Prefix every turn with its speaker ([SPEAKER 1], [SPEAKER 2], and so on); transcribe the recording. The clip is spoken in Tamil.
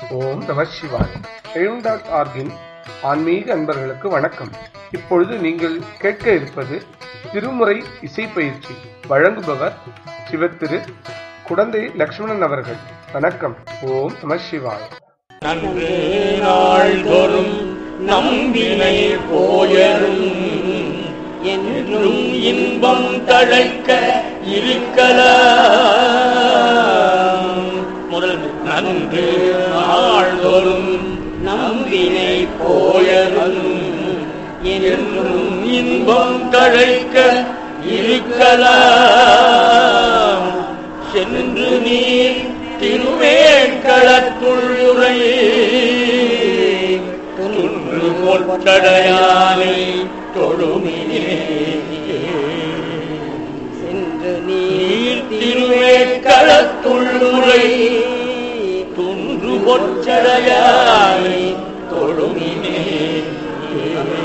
[SPEAKER 1] ஓம் நம சிவாய் எழும் டாட் ஆர்கின் ஆன்மீக அன்பர்களுக்கு வணக்கம் இப்பொழுது நீங்கள் கேட்க இருப்பது திருமுறை இசை பயிற்சி வழங்குபவர் சிவத்திரு குடந்தை லக்ஷ்மணன் அவர்கள் வணக்கம் ஓம் நம சிவாய்
[SPEAKER 2] நன்று நாள்தோறும் நம்பினை போயரும் என்றும் இன்பம் தழைக்க இருக்கலாம் முதல் நன்று நாள்தோறும் நம்பினை போயரும் என்றும் இன்பம் தழைக்க இருக்கலாம் சென்று நீர் திருவேட்களத்துள்ளுரை துன்று பொற்றடையானை தொழுமினே
[SPEAKER 3] சென்று
[SPEAKER 2] நீர் திருவேட்களத்துள்ளுரை துன்று பொற்றடையானை தொழுமினே